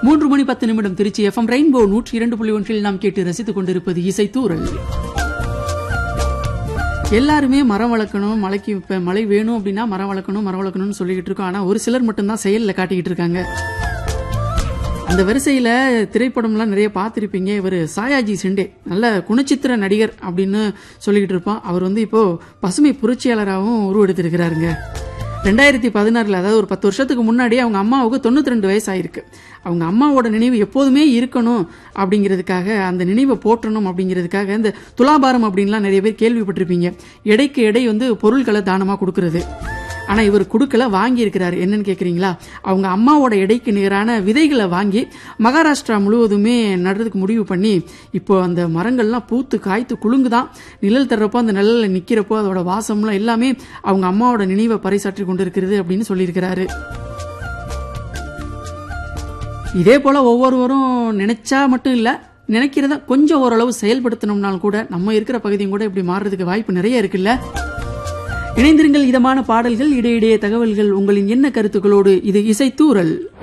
மூன்று மணி பத்து நிமிடம் திருச்சி எஃப்எம் ரெயின்போ நூற்றி இரண்டு புள்ளி ஒன்றில் நாம் கேட்டு ரசித்துக் கொண்டிருப்பது இசைத்தூரல் எல்லாருமே மரம் வளர்க்கணும் மலைக்கு இப்ப மழை வேணும் அப்படின்னா மரம் வளர்க்கணும் மரம் வளர்க்கணும்னு சொல்லிக்கிட்டு இருக்கோம் ஆனா ஒரு சிலர் மட்டும்தான் செயல்ல காட்டிக்கிட்டு இருக்காங்க அந்த வரிசையில திரைப்படம்லாம் நிறைய பார்த்திருப்பீங்க இவர் சாயாஜி செண்டே நல்ல குணச்சித்திர நடிகர் அப்படின்னு சொல்லிக்கிட்டு இருப்பான் அவர் வந்து இப்போ பசுமை புரட்சியாளராகவும் உருவெடுத்திருக்கிறாருங்க ரெண்டாயிரத்தி பதினாறுல அதாவது ஒரு பத்து வருஷத்துக்கு முன்னாடி அவங்க அம்மாவுக்கு தொண்ணூத்தி ரெண்டு வயசு ஆயிருக்கு அவங்க அம்மாவோட நினைவு எப்போதுமே இருக்கணும் அப்படிங்கிறதுக்காக அந்த நினைவை போற்றணும் அப்படிங்கிறதுக்காக இந்த துலாபாரம் அப்படின்லாம் நிறைய பேர் கேள்விப்பட்டிருப்பீங்க எடைக்கு எடை வந்து பொருட்களை தானமா கொடுக்கறது ஆனா இவர் கொடுக்கல வாங்கி இருக்கிறாரு என்னன்னு கேக்குறீங்களா அவங்க அம்மாவோட எடைக்கு நிகரான விதைகளை வாங்கி மகாராஷ்டிரா முழுவதுமே நடுறதுக்கு முடிவு பண்ணி இப்போ அந்த மரங்கள்லாம் பூத்து காய்த்து குலுங்குதான் நிழல் தர்றப்போ அந்த நிழல்ல நிக்கிறப்போ அதோட வாசம்லாம் எல்லாமே அவங்க அம்மாவோட நினைவை பறைசாற்றி கொண்டு இருக்கிறது அப்படின்னு சொல்லியிருக்கிறாரு இதே போல ஒவ்வொருவரும் நினைச்சா மட்டும் இல்ல நினைக்கிறத கொஞ்சம் ஓரளவு செயல்படுத்தணும்னாலும் கூட நம்ம இருக்கிற பகுதியும் கூட இப்படி மாறுறதுக்கு வாய்ப்பு நிறைய இருக்குல்ல இணைந்திருங்கள் இதமான பாடல்கள் இடையிடையே தகவல்கள் உங்களின் என்ன கருத்துக்களோடு இது இசைத்தூரல்